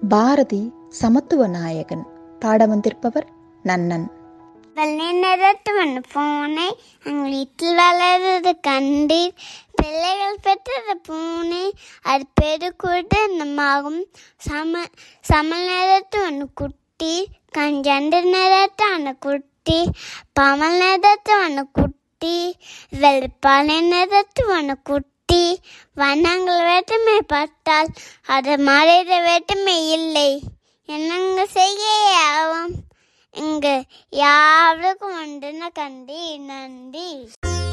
பாரதி சமத்துவ நாயகன் பாட வந்திருப்பவர் நன்னன் வெள்ளை நிறத்துவன் பூனை எங்கள் வீட்டில் வளர்றது கண்டீர் பிள்ளைகள் பெற்றது பூனை அது பெருக்குடனமாகும் சம சமல் நிறத்துவன் குட்டி கஞ்சண்டு நிறத்தான குட்டி பமல் நிறத்துவன குட்டி வெள்ளிப்பாலை நிறத்துவன குட்டி வண்ணங்கள் வேற்றுமை பார்த்தால் அது மறைத வேற்றுமை இல்லை என்னங்க செய்ய ஆகும் இங்கு யாருக்கும் உண்டுன கண்டி நன்றி